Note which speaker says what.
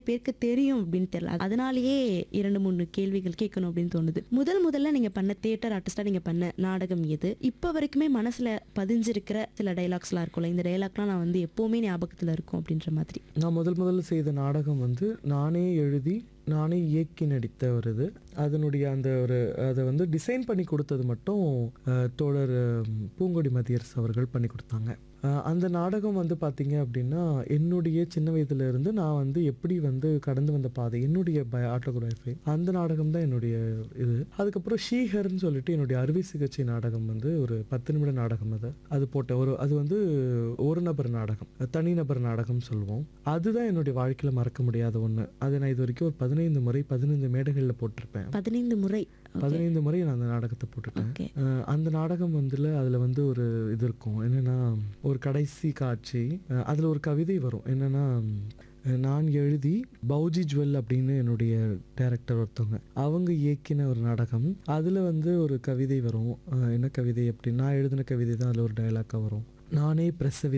Speaker 1: பேருக்கு தெரியும் அப்படின்னு தெரியல அதனாலேயே இரண்டு மூணு கேள்விகள் கேட்கணும் அப்படின்னு தோணுது முதல் முதல்ல நீங்க பண்ண தியேட்டர் ஆர்டிஸ்டா நீங்க பண்ண நாடகம் எது இப்ப வரைக்குமே மனசுல பதிஞ்சிருக்கிற சில டைலாக்ஸ்லாம் இருக்கும்ல இந்த டைலாக்லாம் நான் வந்து எப்பவுமே ஞாபகத்துல இருக்கும் அப்படின்ற மாதிரி
Speaker 2: நான் முதல் முதல்ல செய்த நாடகம் வந்து நானே எழுதி நானே இயக்கி நடித்த ஒரு இது அதனுடைய அந்த ஒரு அதை வந்து டிசைன் பண்ணி கொடுத்தது மட்டும் அஹ், தோழர் அஹ், பூங்கொடி மதியரசு அவர்கள் பண்ணி கொடுத்தாங்க அஹ், அந்த நாடகம் வந்து பார்த்தீங்க அப்படின்னா என்னுடைய சின்ன வயதுல இருந்து நான் வந்து எப்படி வந்து கடந்து வந்த பாதை என்னுடைய பய ஆட்டோகிராஃபி அந்த நாடகம் தான் என்னுடைய இது அதுக்கப்புறம் ஷீஹர்னு சொல்லிட்டு என்னுடைய அறுவை சிகிச்சை நாடகம் வந்து ஒரு பத்து நிமிட நாடகம் அது அது போட்ட ஒரு அது வந்து ஒரு நபர் நாடகம் தனிநபர் நாடகம் சொல்லுவோம் அதுதான் என்னுடைய வாழ்க்கையில மறக்க முடியாத ஒண்ணு அதை நான் இது வரைக்கும் ஒரு பதினைந்து முறை பதினைந்து மேடைகள்ல போட்டிருப்பேன்
Speaker 1: பதினைந்து முறை
Speaker 2: பதினைந்து முறை நான் அந்த நாடகத்தை போட்டுட்டேன்
Speaker 1: ஓகே
Speaker 2: அஹ் அந்த நாடகம் வந்துல அதுல வந்து ஒரு இது இருக்கும் என்னன்னா ஒரு கடைசி காட்சி அஹ் அதுல ஒரு கவிதை வரும் என்னன்னா அஹ் நான் எழுதி பௌஜி ஜுவல் அப்படின்னு என்னுடைய டைரக்டர் ஒருத்தவங்க அவங்க இயக்கின ஒரு நாடகம் அதுல வந்து ஒரு கவிதை வரும் அஹ் என்ன கவிதை அப்படின்னா நான் எழுதின கவிதை தான் அதுல ஒரு டைலாக்கா வரும் நானே பிரசவி